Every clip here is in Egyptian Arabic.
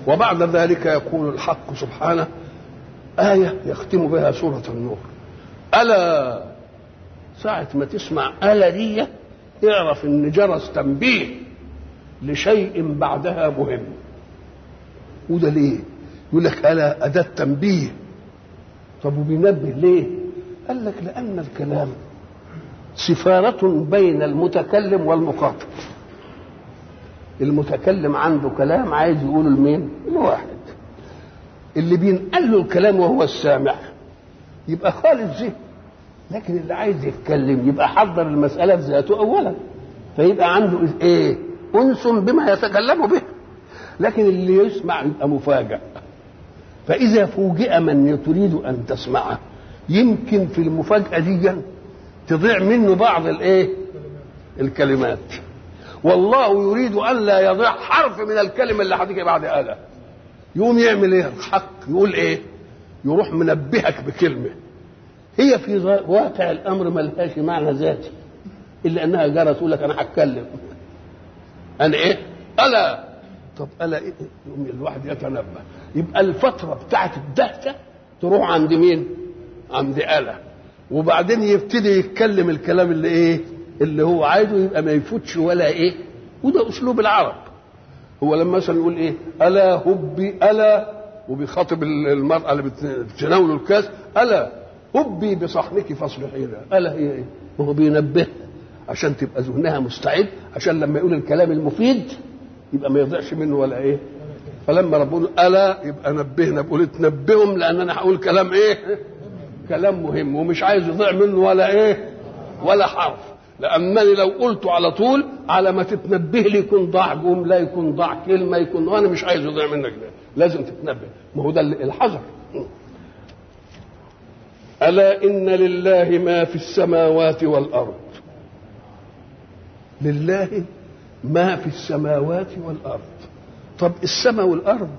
وبعد ذلك يقول الحق سبحانه آية يختم بها سورة النور ألا ساعة ما تسمع ألا دي اعرف إن جرس تنبيه لشيء بعدها مهم وده ليه؟ يقول لك ألا أداة تنبيه طب وبينبه ليه؟ قال لك لأن الكلام سفارة بين المتكلم والمخاطب المتكلم عنده كلام عايز يقوله لمين؟ لواحد اللي بينقل له الكلام وهو السامع يبقى خالص ذهن لكن اللي عايز يتكلم يبقى حضر المسألة بذاته أولا فيبقى عنده إيه؟ أنس بما يتكلم به لكن اللي يسمع يبقى مفاجأ فإذا فوجئ من تريد أن تسمعه يمكن في المفاجأة دي تضيع منه بعض الإيه؟ الكلمات والله يريد أن لا يضيع حرف من الكلمة اللي هتيجي بعد آلة يقوم يعمل ايه الحق يقول ايه يروح منبهك بكلمه هي في واقع الامر ملهاش معنى ذاتي الا انها جرت تقول لك انا هتكلم انا ايه الا طب الا إيه؟ يقوم الواحد يتنبه يبقى الفتره بتاعت الدهشه تروح عند مين عند الا وبعدين يبتدي يتكلم الكلام اللي ايه اللي هو عايزه يبقى ما يفوتش ولا ايه وده اسلوب العرب هو لما مثلا يقول ايه الا هبي الا وبيخاطب المراه اللي بتناول الكاس الا هبي بصحنك فاصلحينا الا هي ايه وهو بينبهها عشان تبقى ذهنها مستعد عشان لما يقول الكلام المفيد يبقى ما يضيعش منه ولا ايه فلما ربنا الا يبقى نبهنا بقول تنبههم لان انا هقول كلام ايه كلام مهم ومش عايز يضيع منه ولا ايه ولا حرف لانني لو قلت على طول على ما تتنبه لي يكون ضاع جمله يكون ضاع كلمه يكون وانا مش عايز يضيع منك ده لازم تتنبه ما هو ده الحذر الا ان لله ما في السماوات والارض لله ما في السماوات والارض طب السماء والارض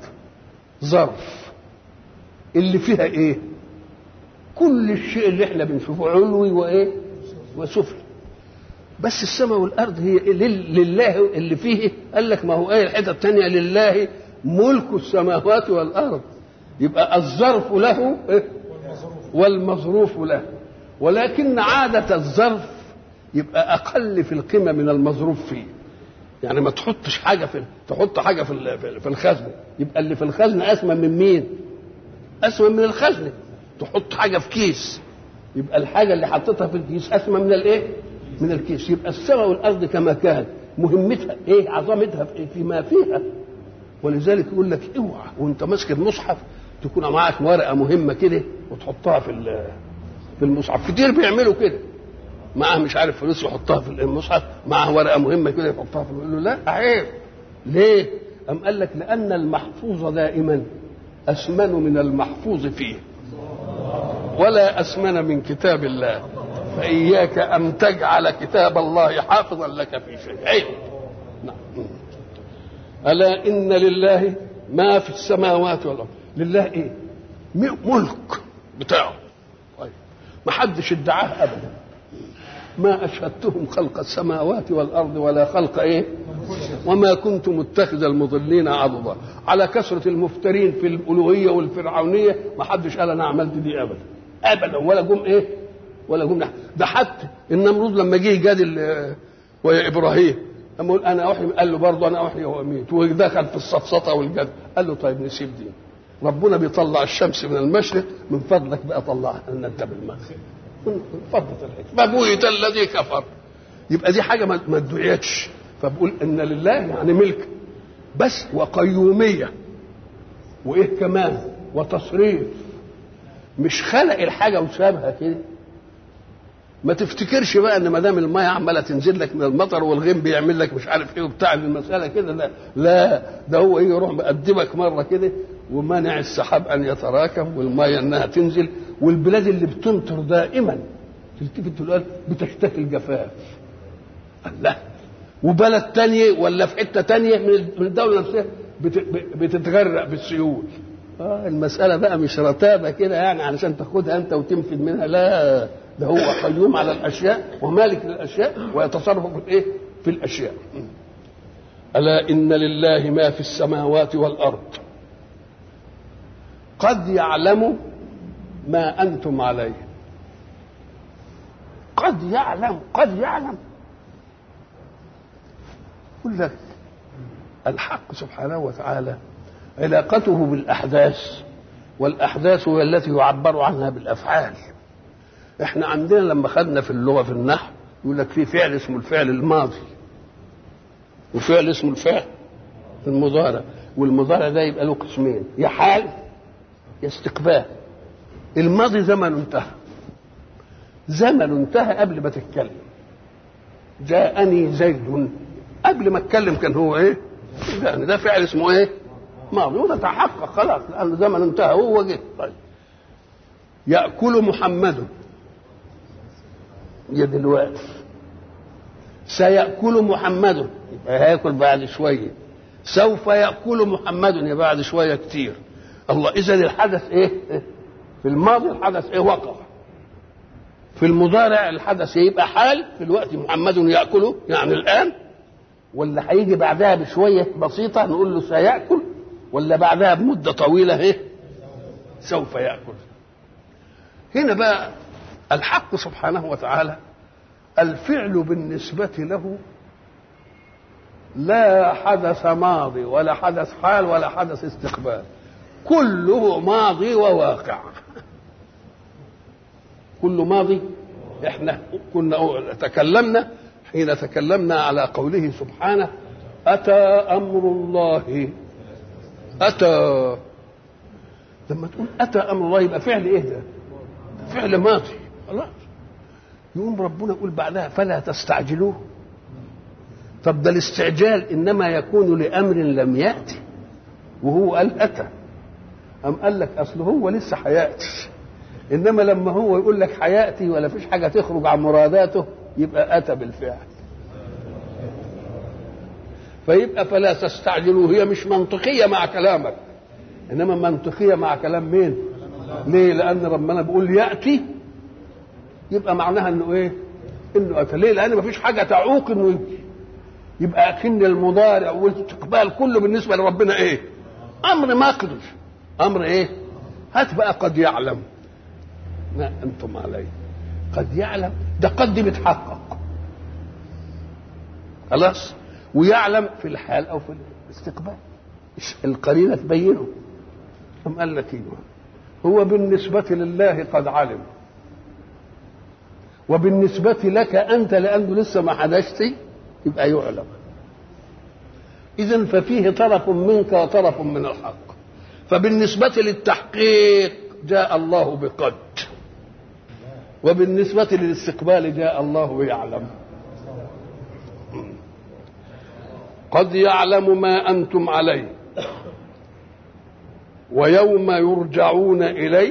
ظرف اللي فيها ايه كل الشيء اللي احنا بنشوفه علوي وايه وسفلي بس السماء والارض هي لله اللي فيه قال لك ما هو ايه الحته الثانيه لله ملك السماوات والارض يبقى الظرف له والمظروف له ولكن عاده الظرف يبقى اقل في القيمه من المظروف فيه يعني ما تحطش حاجه في تحط حاجه في في الخزنه يبقى اللي في الخزنه اسمى من مين اسمى من الخزنه تحط حاجه في كيس يبقى الحاجه اللي حطيتها في الكيس اسمى من الايه من الكيس يبقى السماء والارض كما كان مهمتها ايه عظمتها فيما فيها ولذلك يقول لك اوعى وانت ماسك المصحف تكون معاك ورقه مهمه كده وتحطها في في المصحف كتير بيعملوا كده معاه مش عارف فلوس يحطها في المصحف معاه ورقه مهمه كده يحطها في يقول له لا عيب ليه؟ أم قال لك لأن المحفوظ دائما أسمن من المحفوظ فيه ولا أسمن من كتاب الله فإياك أن تجعل كتاب الله حافظا لك في شيء عيب نعم. ألا إن لله ما في السماوات والأرض لله إيه ملك بتاعه طيب ما حدش ادعاه أبدا ما أشهدتهم خلق السماوات والأرض ولا خلق إيه وما كنت متخذ المضلين عضدا على كثرة المفترين في الألوهية والفرعونية ما حدش قال أنا عملت دي أبدا أبدا ولا جم إيه ولا جم ده حتى النمرود لما جه يجادل ويا إبراهيم أما يقول أنا أحيي قال له برضه أنا أحيي وأميت ودخل في السفسطة والجد قال له طيب نسيب دي ربنا بيطلع الشمس من المشرق من فضلك بقى طلعها لنا انت بالمغرب من فضلة الحكمة فبويت الذي كفر يبقى دي حاجة ما ادعيتش فبقول ان لله يعني ملك بس وقيومية وايه كمان وتصريف مش خلق الحاجة وسابها كده ما تفتكرش بقى ان ما دام الميه عماله تنزل لك من المطر والغيم بيعمل لك مش عارف ايه وبتاع المساله كده لا لا ده هو ايه يروح مقدمك مره كده ومانع السحاب ان يتراكم والميه انها تنزل والبلاد اللي بتمطر دائما تلتفت تقول بتشتكي الجفاف الله وبلد تانية ولا في حته تانية من الدوله نفسها بتتغرق بالسيول اه المساله بقى مش رتابه كده يعني علشان تاخدها انت وتنفذ منها لا ده هو قيوم على الاشياء ومالك للاشياء ويتصرف في ايه في الاشياء الا ان لله ما في السماوات والارض قد يعلم ما أنتم عليه قد يعلم قد يعلم يقول لك الحق سبحانه وتعالى علاقته بالأحداث والأحداث هي التي يعبر عنها بالأفعال احنا عندنا لما خدنا في اللغة في النحو يقول لك في فعل اسمه الفعل الماضي وفعل اسمه الفعل المضارع والمضارع ده يبقى له قسمين يا حال يا استقبال الماضي زمن انتهى زمن انتهى قبل ما تتكلم جاءني زيد قبل ما اتكلم كان هو ايه يعني ده فعل اسمه ايه ماضي وده تحقق خلاص لانه زمن انتهى هو جه طيب ياكل محمد يا دلوقتي سيأكل محمد يبقى هياكل بعد شوية سوف يأكل محمد يبقى بعد شوية كتير الله إذا الحدث إيه؟ في الماضي الحدث إيه وقع في المضارع الحدث يبقى حال في الوقت محمد يأكله يعني الآن ولا هيجي بعدها بشوية بسيطة نقول له سيأكل ولا بعدها بمدة طويلة إيه؟ سوف يأكل هنا بقى الحق سبحانه وتعالى الفعل بالنسبة له لا حدث ماضي ولا حدث حال ولا حدث استقبال كله ماضي وواقع كله ماضي احنا كنا تكلمنا حين تكلمنا على قوله سبحانه أتى أمر الله أتى لما تقول أتى أمر الله يبقى فعل إيه ده؟ فعل ماضي خلاص يقوم ربنا يقول بعدها فلا تستعجلوه طب ده الاستعجال انما يكون لامر لم ياتي وهو قال اتى ام قال لك اصل هو لسه هياتي انما لما هو يقول لك هياتي ولا فيش حاجه تخرج عن مراداته يبقى اتى بالفعل فيبقى فلا تستعجلوه هي مش منطقيه مع كلامك انما منطقيه مع كلام مين ليه لان ربنا بيقول ياتي يبقى معناها انه ايه انه اتى ليه لان مفيش حاجه تعوق انه يجي يبقى اكن المضارع والاستقبال كله بالنسبه لربنا ايه امر مقدر امر ايه هات بقى قد يعلم ما انتم عليه قد يعلم ده قد بيتحقق خلاص ويعلم في الحال او في الاستقبال القرينه تبينه أم قال لك إيه هو بالنسبة لله قد علم وبالنسبة لك أنت لأنه لسه ما حدثت يبقى يعلم إذا ففيه طرف منك وطرف من الحق فبالنسبة للتحقيق جاء الله بقد وبالنسبة للاستقبال جاء الله يعلم قد يعلم ما أنتم عليه ويوم يرجعون إليه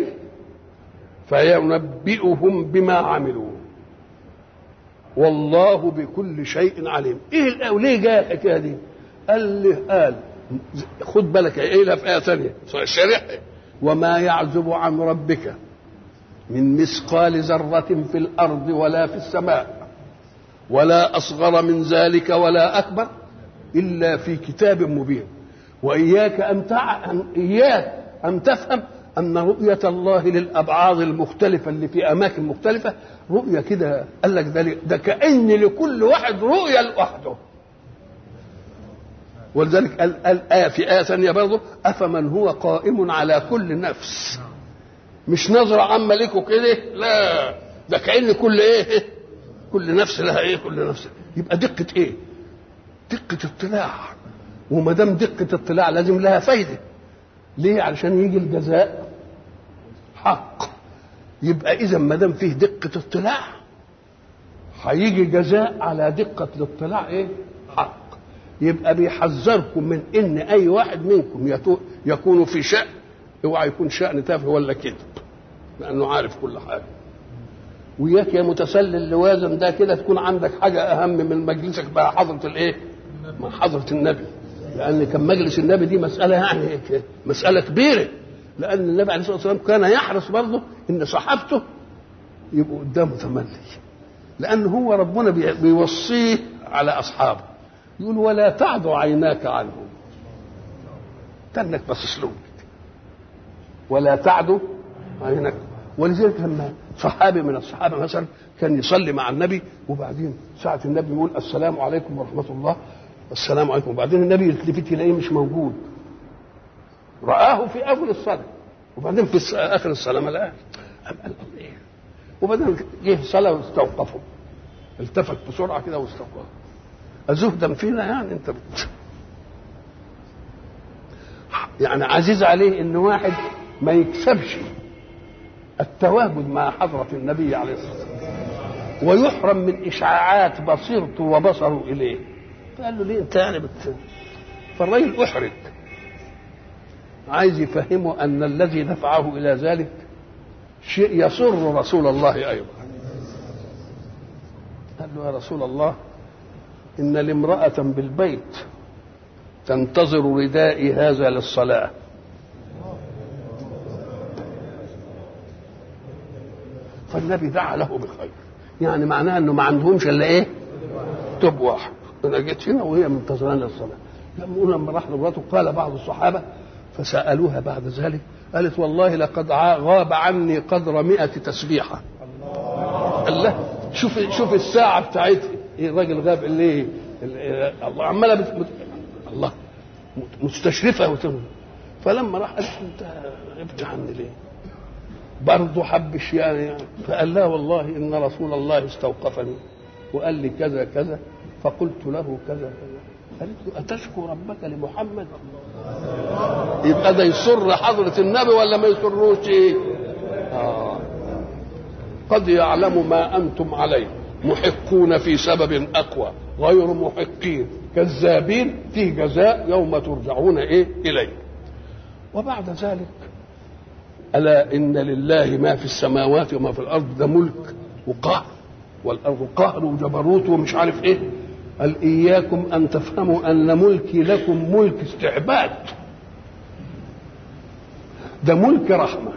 فينبئهم بما عملوا والله بكل شيء عليم ايه ليه جاء الحكايه دي قال لي قال خد بالك ايه لها في ايه ثانيه شرح وما يعزب عن ربك من مثقال ذرة في الأرض ولا في السماء ولا أصغر من ذلك ولا أكبر إلا في كتاب مبين وإياك أن تع... أن إياك أن تفهم أن رؤية الله للأبعاد المختلفة اللي في أماكن مختلفة رؤية كده قال لك ده, ده كأن لكل واحد رؤية لوحده ولذلك قال, قال آية في آية ثانية برضه أفمن هو قائم على كل نفس مش نظرة عامة لكم كده لا ده كأن كل إيه كل نفس لها إيه كل نفس يبقى دقة إيه دقة اطلاع وما دام دقة اطلاع لازم لها فايدة ليه علشان يجي الجزاء حق يبقى اذا ما دام فيه دقة اطلاع هيجي جزاء على دقة الاطلاع ايه حق يبقى بيحذركم من ان اي واحد منكم يكون في شأن اوعى يكون شأن تافه ولا كذب لانه عارف كل حاجة وياك يا متسلل لوازم ده كده تكون عندك حاجة أهم من مجلسك بقى حضرة الإيه؟ من حضرة النبي لأن كان مجلس النبي دي مسألة يعني مسألة كبيرة لأن النبي عليه الصلاة والسلام كان يحرص برضه إن صحابته يبقوا قدامه تملي لأن هو ربنا بيوصيه على أصحابه يقول ولا تعد عيناك عنهم تنك باصص لهم ولا تعدوا عينك ولذلك لما صحابي من الصحابه مثلا كان يصلي مع النبي وبعدين ساعه النبي يقول السلام عليكم ورحمه الله السلام عليكم وبعدين النبي يلتفت يلاقيه مش موجود رآه في أول الصلاة وبعدين في آخر الصلاة ما لقاش قال إيه وبعدين جه صلاة واستوقفه التفت بسرعة كده واستوقفه أزهدا فينا يعني أنت بت... يعني عزيز عليه إن واحد ما يكسبش التواجد مع حضرة النبي عليه الصلاة والسلام ويحرم من إشعاعات بصيرته وبصره إليه فقال له ليه أنت يعني بت... فالراجل أحرج عايز يفهمه ان الذي دفعه الى ذلك شيء يسر رسول الله ايضا قال له يا رسول الله ان لامراه بالبيت تنتظر ردائي هذا للصلاه فالنبي دعا له بخير يعني معناه انه ما عندهمش الا ايه توب واحد انا جيت هنا وهي منتظراني للصلاه لما لما راح لمراته قال بعض الصحابه فسألوها بعد ذلك قالت والله لقد غاب عني قدر مئة تسبيحة الله شوف شوف الساعة بتاعتها إيه الراجل غاب ليه الله عمالة بت... الله مستشرفة وتم. فلما راح قالت انت غبت عني ليه برضه حبش يعني فقال لا والله ان رسول الله استوقفني وقال لي كذا كذا فقلت له كذا كذا قالت له أتشكو ربك لمحمد يبقى ده يسر حضرة النبي ولا ما يسروش إيه؟ آه. قد يعلم ما أنتم عليه محقون في سبب أقوى غير محقين كذابين في جزاء يوم ترجعون إيه إليه وبعد ذلك ألا إن لله ما في السماوات وما في الأرض ده ملك وقهر والأرض قهر وجبروت ومش عارف إيه قال إياكم أن تفهموا أن ملكي لكم ملك استعباد ده ملك رحمة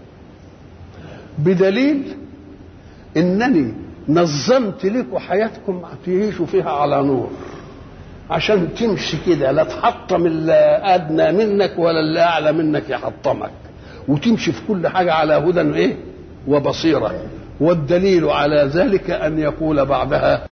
بدليل إنني نظمت لكم حياتكم تعيشوا فيها على نور عشان تمشي كده لا تحطم اللي أدنى منك ولا اللي أعلى منك يحطمك وتمشي في كل حاجة على هدى إيه وبصيرة والدليل على ذلك أن يقول بعدها